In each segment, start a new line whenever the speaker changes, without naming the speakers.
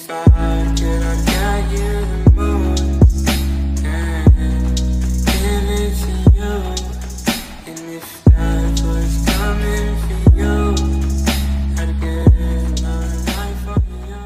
if I could, I got you the most. And give it to you. And if that's what's coming for you, I'd give my life for you.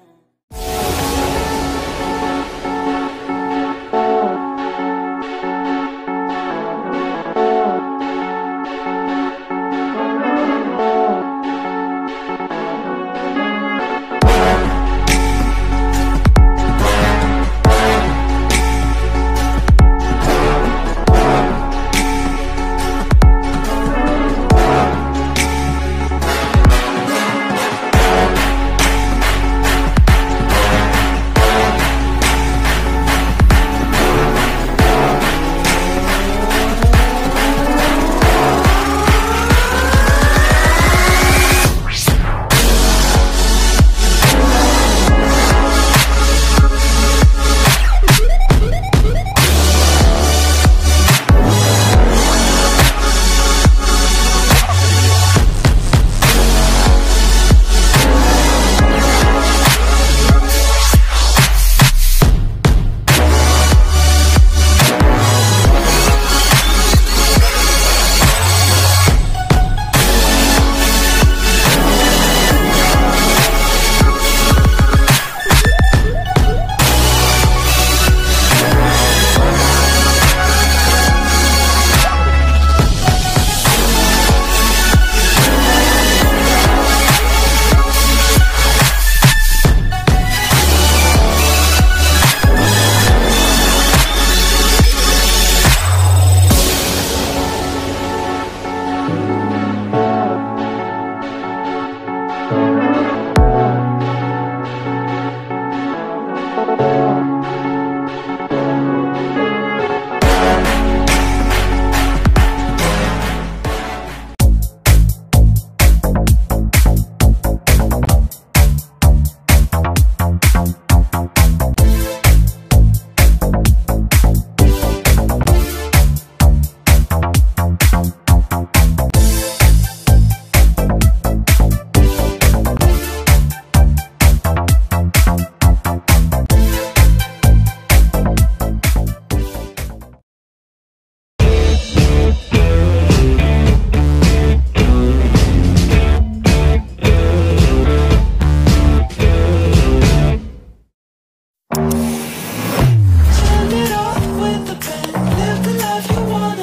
Turn it off with a pen. Live the life you wanna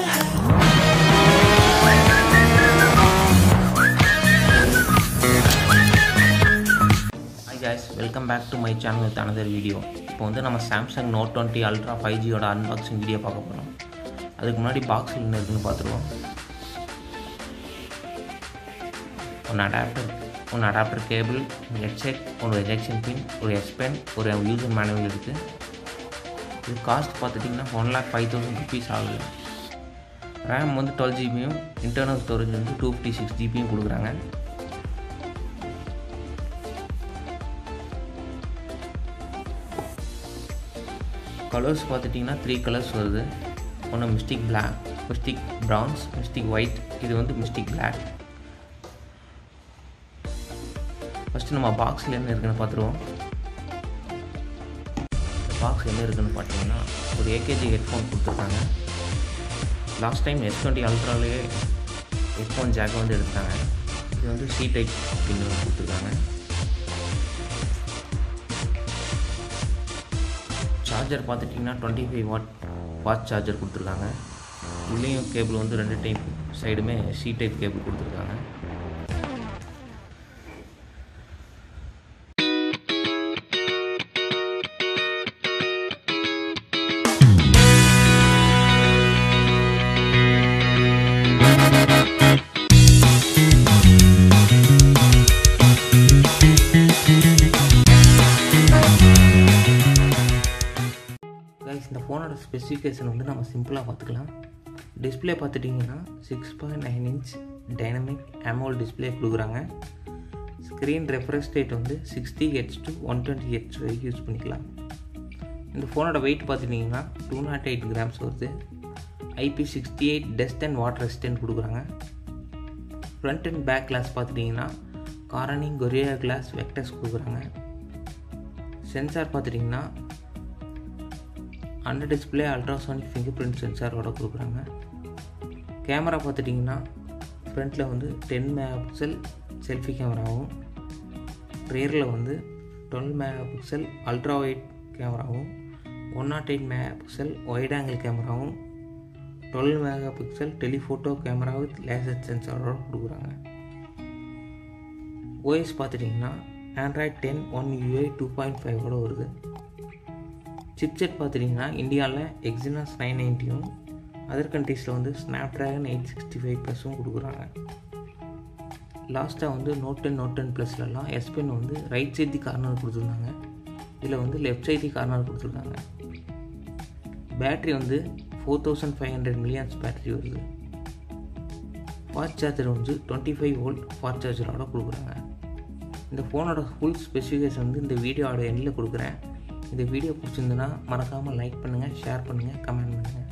have.
Hi guys welcome back to my channel with another video இப்போ வந்து நம்ம Samsung note twenty ultra five ஜியோட unboxing video பார்க்க போகிறோம் அதுக்கு முன்னாடி பாக்ஸில் என்ன இருக்குன்னு பார்த்துருவோம் ஒன்று அடாப்டர் ஒன்று அடாப்டர் கேபிள் ஹெட்செட் ஒரு எஜெக்ஷன் பின் ஒரு எஸ் பென் ஒரு யூசர் மேனுவல் இருக்குது இது காஸ்ட் பார்த்துட்டிங்கன்னா one lakh five thousand rupees ஆகுது ரேம் வந்து டுவெல் ஜிபியும் இன்டர்னல் ஸ்டோரேஜ் வந்து டூ ஃபிஃப்டி சிக்ஸ் ஜிபியும் கொடுக்குறாங்க கலர்ஸ் பார்த்துட்டிங்கன்னா த்ரீ கலர்ஸ் வருது ஒன்று mystic black mystic bronze mystic white இது வந்து மிஸ்டிக் பிளாக் ஃபஸ்ட்டு நம்ம பாக்ஸில் என்ன இருக்குன்னு பார்த்துருவோம் பாக்ஸ் என்ன இருக்குன்னு பார்த்தீங்கன்னா ஒரு ஏகேஜி ஹெட்ஃபோன் கொடுத்துருக்காங்க லாஸ்ட் டைம் எஸ் டுவெண்ட்டி அல்ட்ராலேயே ஹெட்ஃபோன் ஜாக்கை வந்து எடுத்தாங்க இது வந்து சி டைப் பின்னு கொடுத்துருக்காங்க சார்ஜர் பார்த்துட்டிங்கன்னா twenty five watt watt charger கொடுத்துருக்காங்க உள்ளேயும் கேபிள் வந்து ரெண்டு டைப் சைடுமே சி டைப் கேபிள் கொடுத்துருக்காங்க கைஸ் இந்த ஃபோனோட ஸ்பெசிஃபிகேஷன் வந்து நம்ம சிம்பிளாக பார்த்துக்கலாம் டிஸ்பிளே பார்த்துட்டிங்கன்னா six point nine inch dynamic AMOLED display கொடுக்குறாங்க ஸ்க்ரீன் ரெஃப்ரெஷ் ரேட் வந்து sixty H to one twenty H வரைக்கும் யூஸ் பண்ணிக்கலாம் இந்த ஃபோனோட வெயிட் பார்த்துட்டிங்கன்னா டூ நாட் எயிட் கிராம்ஸ் வருது IP sixty eight dust and water resistant கொடுக்குறாங்க ஃப்ரண்ட் அண்ட் பேக் கிளாஸ் பார்த்துட்டிங்கன்னா காரனிங் கொரியா கிளாஸ் வெக்டர்ஸ் கொடுக்குறாங்க சென்சார் பார்த்துட்டிங்கன்னா under display ultrasonic fingerprint சென்சாரோட கொடுக்குறாங்க கேமரா பார்த்துட்டிங்கன்னா ஃப்ரண்ட்டில் வந்து டென் மெகா பிக்சல் செல்ஃபி கேமராவும் ரியரில் வந்து twelve megapixel ultra wide கேமராவும் one naught eight megapixel wide angle கேமராவும் twelve megapixel telephoto camera with laser சென்சாரோட கொடுக்குறாங்க ஓஎஸ் பார்த்துட்டிங்கன்னா Android ten one UI two point ஃபைவோட வருது சிப்செட் பார்த்துட்டிங்கன்னா இந்தியாவில் எக்ஸினாஸ் நைன் நைன்ட்டியும் அதர் கண்ட்ரீஸில் வந்து Snapdragon eight sixty five ப்ளஸும் கொடுக்குறாங்க லாஸ்ட்டாக வந்து நோட் டென் நோட் டென் ப்ளஸ்லலாம் எஸ் பென் வந்து ரைட் சைட் தி கார்னர் கொடுத்துருந்தாங்க இதில் வந்து லெஃப்ட் சைட் தி கார்னர் கொடுத்துருக்காங்க பேட்ரி வந்து four thousand five hundred millions battery வருது ஃபாஸ்ட் சார்ஜர் வந்து டுவெண்ட்டி ஃபைவ் வோல்ட் ஃபாஸ்ட் சார்ஜரோட கொடுக்குறாங்க இந்த ஃபோனோட ஃபுல் ஸ்பெசிஃபிகேஷன் வந்து இந்த வீடியோவோட எண்டில் கொடுக்குறேன் இந்த வீடியோ பிடிச்சிருந்துன்னா மறக்காமல் லைக் பண்ணுங்கள் ஷேர் பண்ணுங்கள் கமெண்ட் பண்ணுங்கள்